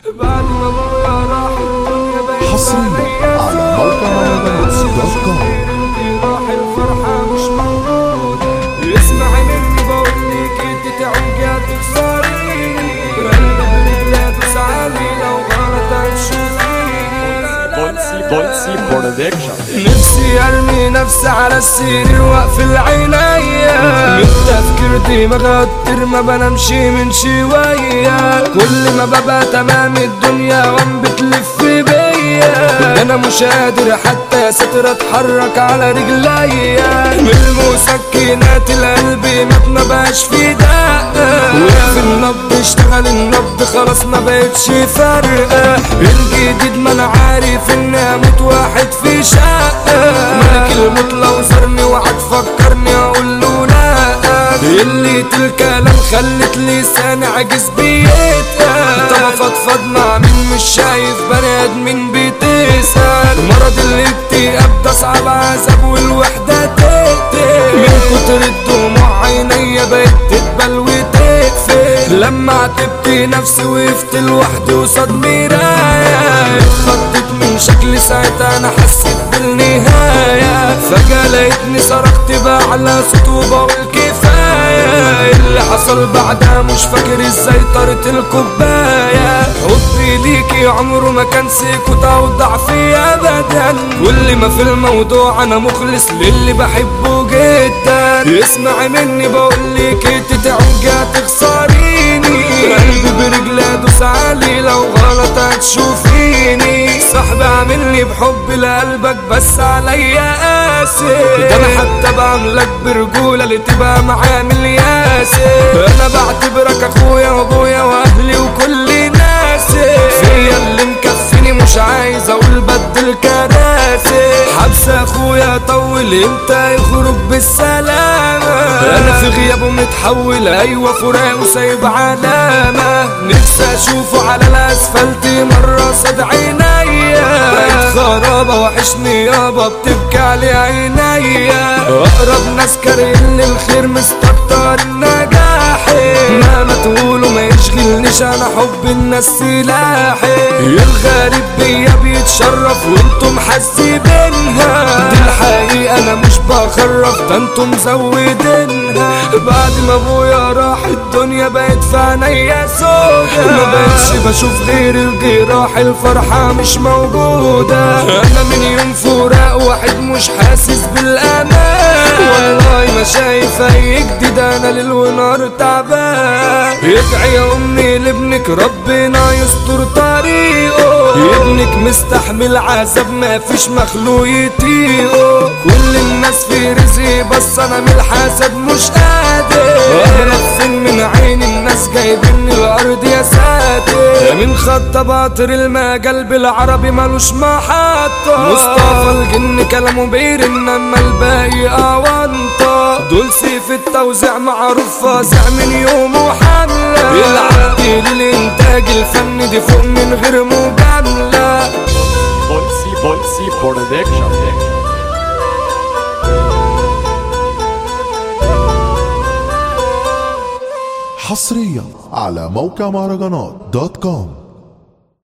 بعد ما ابويا راح الدنيا بقت حصريا على موقع مهرجانات دوت كوم راح الفرحة مش موجودة اسمعي مني بقول لك انت تعوجي هتخسريني قلبك رجلك وسعالي لو غلط هتشوفيني بولسي بولسي برودكشن نفسي ارمي نفسي على السرير واقفل عينيا من تفكير دماغي كتير ما بنامش من شوية كل ما ببقى تمام الدنيا وام بتلف بيا انا مش قادر حتى يا ستر اتحرك على رجليا من المسكنات القلب مات ما بقاش في دقة وقف النبض اشتغل النبض خلاص ما بقتش فارقة الجديد ما انا عارف ان اموت واحد في شقة ملك الموت لو زارني وقعد فكرني اقول له لا اللي الكلام خلت لساني عاجز بيتقل طب افضفض مع مين مش شايف بني ادمين بتسأل مرض الاكتئاب ده صعب عذاب والوحدة تقتل من كتر الدموع عينيا بقت تدبل وتقفل لما عتبت نفسي وقفت لوحدي قصاد مراية اتخضيت من شكلي ساعتها انا حسيت بالنهاية فجأة لقيتني صرخت بأعلى صوت وبقول كفاية اللي حصل بعدها مش فاكر ازاي طارت الكوباية حبي ليكي عمره ما كان سكوت او ضعفي ابدا كل ما في الموضوع انا مخلص للي بحبه جدا اسمعي مني بقول لك انت تعوجي هتخسريني قلبي برجلي ادوس عليه لو غلط هتشوفيني صاحبي عاملني بحب لقلبك بس عليا قاسي ده انا حتى بعملك برجولة اللي تبقى معايا من الياسي انا بعتبرك اخويا وابويا واهلي وكل ناسي فيا اللي مكفيني مش عايز اقول بدل كراسي حبس اخويا طول امتى يخرج بالسلامة انا في غيابه متحول ايوه فراق وسايب علامة نفسي اشوفه على الاسفلت مرة صد عينيا بقيت خرابة وحشني يابا بتبكي علي عينيا اقرب ناس كارهين للخير مستكتر نجاحي مهما تقولوا ما يشغلنيش انا حب الناس سلاحي الغريب بيا بيتشرف وانتم حاسبينها دي الحقيقة انا مش بخرف ده انتم مزودينها بعد ما ابويا راح الدنيا بقت في عينيا سودا ما بقتش بشوف غير الجراح الفرحة مش موجودة انا من يوم فراق واحد مش حاسس بالامان والله ما شايف اي جديد انا ليل ونهار تعبان ادعي يا امي لابنك ربنا يستر طريقه ابنك مستحمل عذاب ما فيش مخلوق يطيقه كل الناس في رزقي بس انا من الحسد مش قادر اهرب فين من عين الناس جايبيني الارض يا ساتر من خط باطر المجال بالعربي ملوش محطة مصطفى الجن كلامه بيرن اما الباقي اونطة دول سيف التوزيع معروف فازع من يومه حملة العقل للانتاج الفني دي فوق من غير مجاملة بولسي بولسي برودكشن حصريا على موقع مهرجانات دوت كوم